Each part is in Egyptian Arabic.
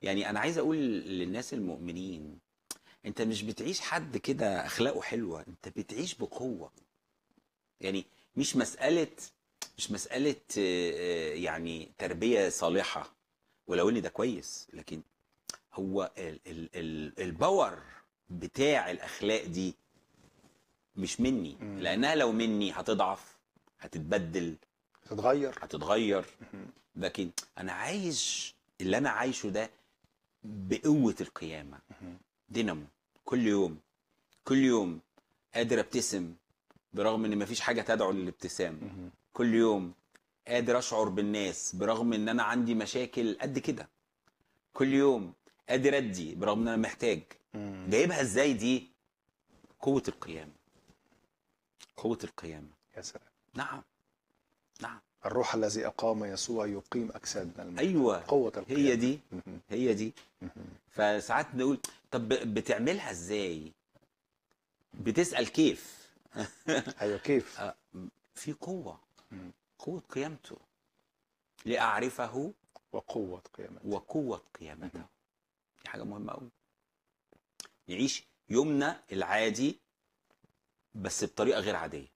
يعني انا عايز اقول للناس المؤمنين انت مش بتعيش حد كده اخلاقه حلوه انت بتعيش بقوه يعني مش مساله مش مساله آه، آه، يعني تربيه صالحه ولو ان ده كويس لكن هو ال ال ال الباور بتاع الاخلاق دي مش مني مم. لانها لو مني هتضعف هتتبدل تتغير هتتغير مهم. لكن انا عايش اللي انا عايشه ده بقوه القيامه مهم. دينامو كل يوم كل يوم قادر ابتسم برغم ان مفيش حاجه تدعو للابتسام مهم. كل يوم قادر اشعر بالناس برغم ان انا عندي مشاكل قد كده كل يوم قادر ادي برغم ان انا محتاج مم. جايبها ازاي دي قوه القيامه قوه القيامه يا سلام نعم نعم الروح الذي اقام يسوع يقيم اجسادنا الموتى ايوه قوه القيامه هي دي مهم. هي دي مهم. فساعات نقول طب بتعملها ازاي بتسال كيف ايوه كيف آه، في قوه مم. قوه قيامته لاعرفه وقوه قيامته وقوه قيامته دي حاجه مهمه قوي نعيش يومنا العادي بس بطريقه غير عاديه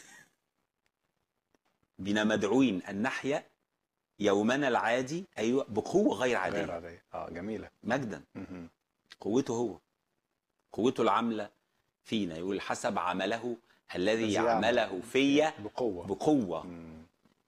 بنا مدعوين ان نحيا يومنا العادي ايوه بقوه غير عاديه غير عاديه اه جميله مجدا مهم. قوته هو قوته العامله فينا يقول حسب عمله الذي الذي يعمله يعمل. فيا بقوه بقوه مم.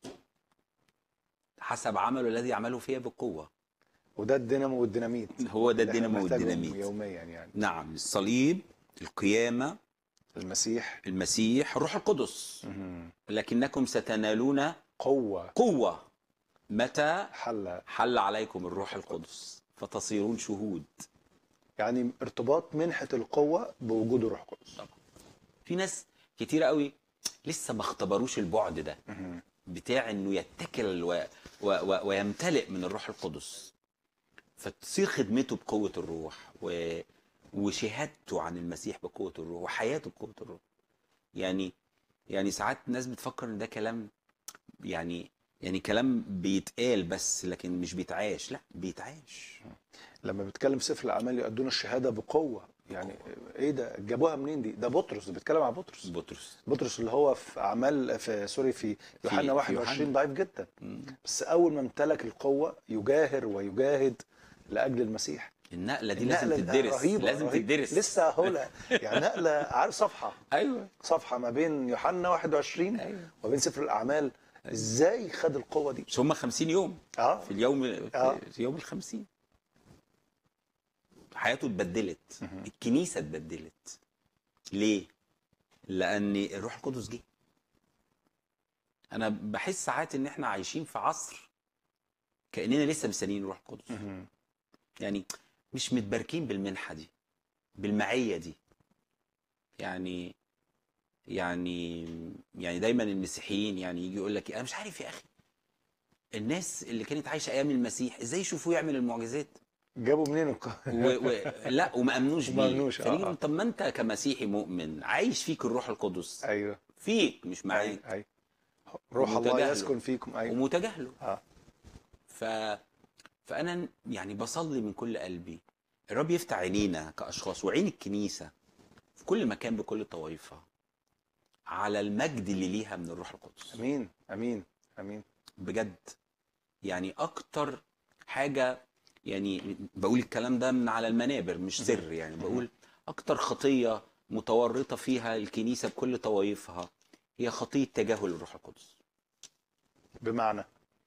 حسب عمله الذي يعمله فيا بقوه وده الدينامو والديناميت هو ده اللي احنا الدينامو بنحتاجهم والديناميت يوميا يعني نعم الصليب القيامه المسيح المسيح الروح القدس مهم. لكنكم ستنالون قوه قوه متى حل حل عليكم الروح القدس فتصيرون شهود يعني ارتباط منحه القوه بوجود الروح القدس في ناس كتيره قوي لسه ما اختبروش البعد ده مهم. بتاع انه يتكل و... و... و... ويمتلئ من الروح القدس فتصير خدمته بقوه الروح و... وشهادته عن المسيح بقوه الروح وحياته بقوه الروح يعني يعني ساعات الناس بتفكر ان ده كلام يعني يعني كلام بيتقال بس لكن مش بيتعاش لا بيتعاش لما بيتكلم في سفر الاعمال يؤدون الشهاده بقوه يعني ايه ده جابوها منين دي ده بطرس ده بيتكلم عن بطرس بطرس بطرس اللي هو في اعمال في سوري في يوحنا في 21 يوحنا. ضعيف جدا مم. بس اول ما امتلك القوه يجاهر ويجاهد لاجل المسيح النقله دي النقلة لازم ده تدرس رهيبة لازم رهيبة. تدرس لسه هقولها يعني نقله عارف صفحه ايوه صفحه ما بين يوحنا 21 ايوه وما بين سفر الاعمال ازاي خد القوه دي مش هم 50 يوم اه في اليوم في, آه. في يوم الخمسين حياته اتبدلت مهم. الكنيسة اتبدلت ليه؟ لأن الروح القدس جه أنا بحس ساعات إن إحنا عايشين في عصر كأننا لسه مستنيين الروح القدس مهم. يعني مش متباركين بالمنحة دي بالمعية دي يعني يعني يعني دايما المسيحيين يعني يجي يقول لك انا مش عارف يا اخي الناس اللي كانت عايشه ايام المسيح ازاي يشوفوه يعمل المعجزات جابوا منين القوه و... و... لا وما امنوش وما بيه آمنوش، آه، فنيجي آه. نقول طب ما انت كمسيحي مؤمن عايش فيك الروح القدس ايوه فيك مش معاك ايوه ايوه روح الله ومتجاهله. يسكن فيكم ايوه ومتجاهله اه ف فانا يعني بصلي من كل قلبي الرب يفتح عينينا كاشخاص وعين الكنيسه في كل مكان بكل طوائفها على المجد اللي ليها من الروح القدس امين امين امين بجد يعني اكتر حاجه يعني بقول الكلام ده من على المنابر مش سر يعني بقول اكتر خطيه متورطه فيها الكنيسه بكل طوائفها هي خطيه تجاهل الروح القدس بمعنى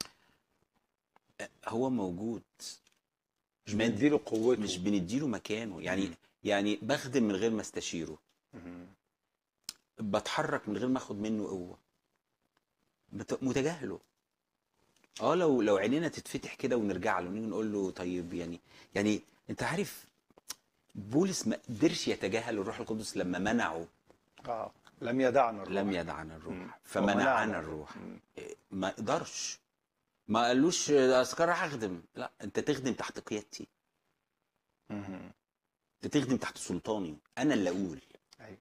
هو موجود مش بنديله قوته مش بنديله مكانه يعني يعني بخدم من غير ما استشيره مهم. بتحرك من غير ما اخد منه قوه مت- متجاهله اه لو لو عينينا تتفتح كده ونرجع له نيجي نقول له طيب يعني يعني انت عارف بولس ما قدرش يتجاهل الروح القدس لما منعه اه لم يدعنا الروح لم يدعنا مم. الروح فمنعنا ومنعنا. الروح مم. إيه، ما قدرش ما قالوش اصل راح اخدم لا انت تخدم تحت قيادتي مهم. انت تخدم تحت سلطاني انا اللي اقول ايوه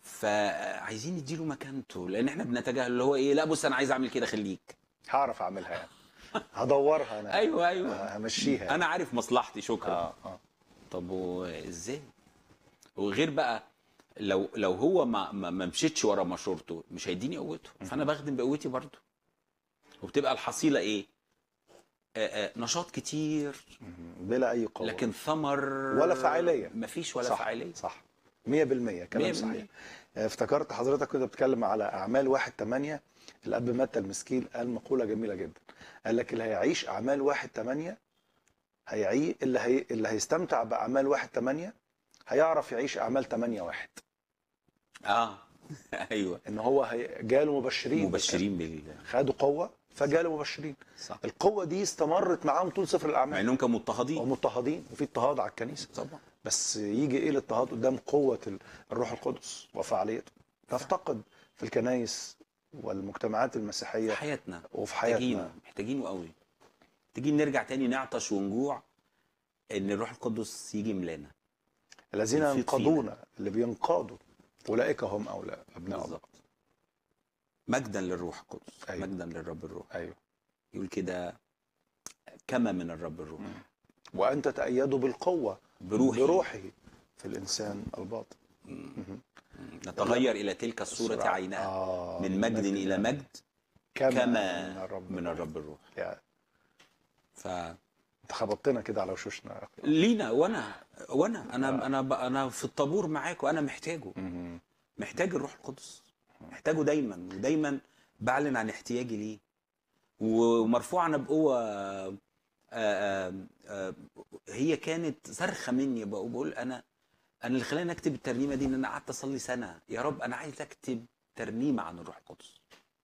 فعايزين نديله مكانته لان احنا بنتجاهل اللي هو ايه لا بص انا عايز اعمل كده خليك هعرف اعملها يعني هدورها انا ايوه ايوه همشيها انا عارف مصلحتي شكرا اه اه طب وازاي وغير بقى لو لو هو ما ما ما مشيتش ورا مشورته مش هيديني قوته فانا بخدم بقوتي برضه وبتبقى الحصيله ايه آآ آآ نشاط كتير بلا اي قوه لكن ثمر ولا فاعلية. مفيش ولا صح فاعليه صح 100% كلام 100%. صحيح آه، افتكرت حضرتك كنت بتتكلم على اعمال واحد تمانية الاب متى المسكين قال مقوله جميله جدا قال لك اللي هيعيش اعمال واحد تمانية هيعي اللي هي... اللي هيستمتع باعمال واحد تمانية هيعرف يعيش اعمال تمانية واحد اه ايوه ان هو هي... جاله مبشرين مبشرين بال خدوا قوه فجاله مبشرين صح القوه دي استمرت معاهم طول سفر مع الاعمال انهم كانوا مضطهدين ومضطهدين وفي اضطهاد على الكنيسه طبعا بس يجي ايه الاضطهاد قدام قوه ال- الروح القدس وفعاليته تفتقد في الكنائس والمجتمعات في المسيحيه حياتنا وفي محتاجينه حياتنا محتاجينه قوي محتاجين نرجع تاني نعطش ونجوع ان الروح القدس يجي ملانا الذين يفيض ينقضون اللي بينقادوا اولئك هم اولاد ابناء الله بالظبط مجدا للروح القدس أيوة. مجدا للرب الروح ايوه يقول كده كما من الرب الروح وان تتايدوا بالقوه بروحي بروحه في الانسان الباطن مم. نتغير الى تلك الصوره السرعة. عينها آه من مجد الى مجد كما, كما من الرب من الرب الروح يعني ف انت خبطتنا كده على وشوشنا لينا وانا وانا انا آه. انا ب- انا في الطابور معاك وانا محتاجه مهم. محتاج الروح القدس محتاجه دايما ودايما بعلن عن احتياجي ليه ومرفوعة بقوة آه، آه، آه، هي كانت صرخة مني بقى- بقول أنا أنا اللي خلاني أكتب الترنيمة دي إن أنا قعدت أصلي سنة يا رب أنا عايز أكتب ترنيمة عن الروح القدس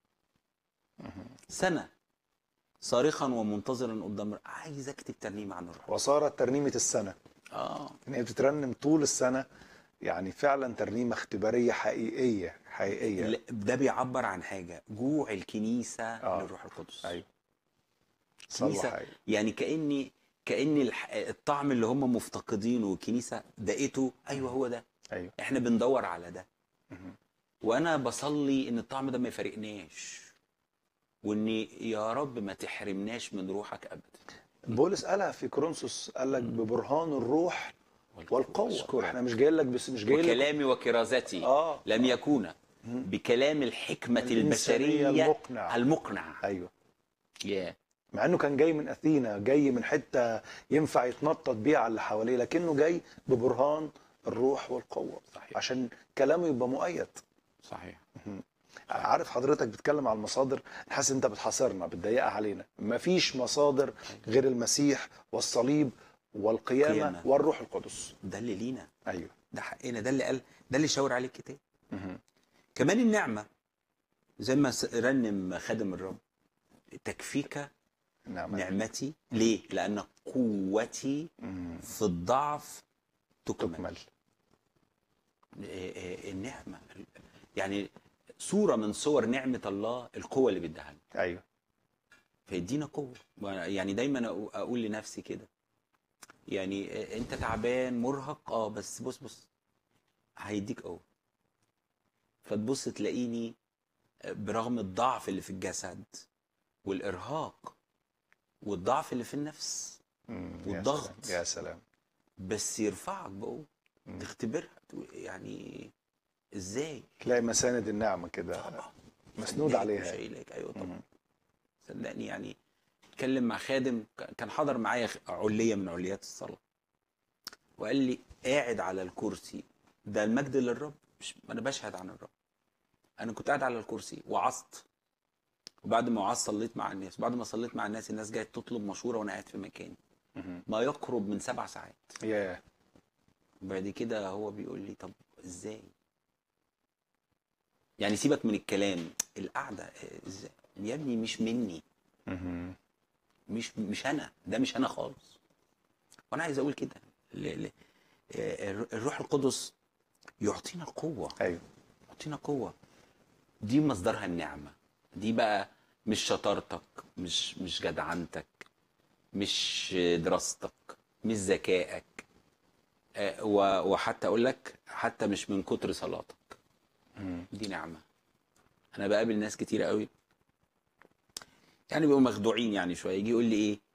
سنة صارخا ومنتظرا قدام عايز أكتب ترنيمة عن الروح وصارت ترنيمه السنه آه ان هي بتترنم طول السنه يعني فعلا ترنيمه اختباريه حقيقيه حقيقيه لا، ده بيعبر عن حاجة جوع الكنيسة آه. للروح القدس ايوه صلوه كنيسة حقيقيه يعني كاني كان الح- الطعم اللي هم مفتقدينه والكنيسه دقته ايوه هو ده ايوه احنا بندور على ده مهم. وانا بصلي ان الطعم ده ما يفارقناش وان يا رب ما تحرمناش من روحك ابدا بولس قالها في كورنثوس قال لك ببرهان الروح والقوه أشكرك. احنا مش جاي لك بس مش جاي لك وكلامي وكرازتي اه لم يكون بكلام الحكمة الإنسانية البشرية المقنع. المقنع ايوه يا مع انه كان جاي من اثينا جاي من حته ينفع يتنطط بيها على اللي حواليه لكنه جاي ببرهان الروح والقوه صحيح. عشان كلامه يبقى مؤيد صحيح عارف حضرتك بتتكلم عن المصادر حاسس انت بتحاصرنا بتضيقها علينا مفيش مصادر غير المسيح والصليب والقيامه قيامة. والروح القدس ده اللي لينا ايوه ده حقنا ده اللي قال ده اللي شاور عليه الكتاب مهم. كمان النعمة زي ما س- رنم خادم الرب تكفيك نعم نعمتي ليه؟ لأن قوتي مم. في الضعف تكمل, تكمل إيه إيه النعمة يعني صورة من صور نعمة الله القوة اللي بيديها لنا ايوه فيدينا قوة يعني دايما أقو- أقول لنفسي كده يعني إيه، أنت تعبان مرهق أه بس بص بص هيديك قوة فتبص تلاقيني برغم الضعف اللي في الجسد والإرهاق والضعف اللي في النفس مم. يا والضغط. سلام. يا سلام بس يرفعك بقوة مم. تختبرها تقول يعني ازاي تلاقي مساند النعمه كده طبعا مسنود عليها شايلك ايوه طبعا مم. صدقني يعني اتكلم مع خادم ك- كان حضر معايا خ- عليه من عليات الصلاه وقال لي قاعد على الكرسي ده المجد للرب مش انا بشهد عن الرب انا كنت قاعد على الكرسي وعظت وبعد ما وعظت صليت مع الناس وبعد ما صليت مع الناس الناس جايه تطلب مشوره وانا قاعد في مكاني مهم. ما يقرب من سبع ساعات يا وبعد كده هو بيقول لي طب ازاي يعني سيبك من الكلام القعده آه، ازاي يا ابني مش مني مهم. مش مش انا ده مش انا خالص وانا عايز اقول كده ل- ل- آه، الر- الروح القدس يعطينا القوه ايوه يعطينا قوه دي مصدرها النعمه دي بقى مش شطارتك مش مش جدعنتك مش دراستك مش ذكائك آه، و- وحتى اقول لك حتى مش من كتر صلاتك مم. دي نعمه انا بقابل ناس كتيره قوي يعني بيبقوا مخدوعين يعني شويه يجي يقول لي ايه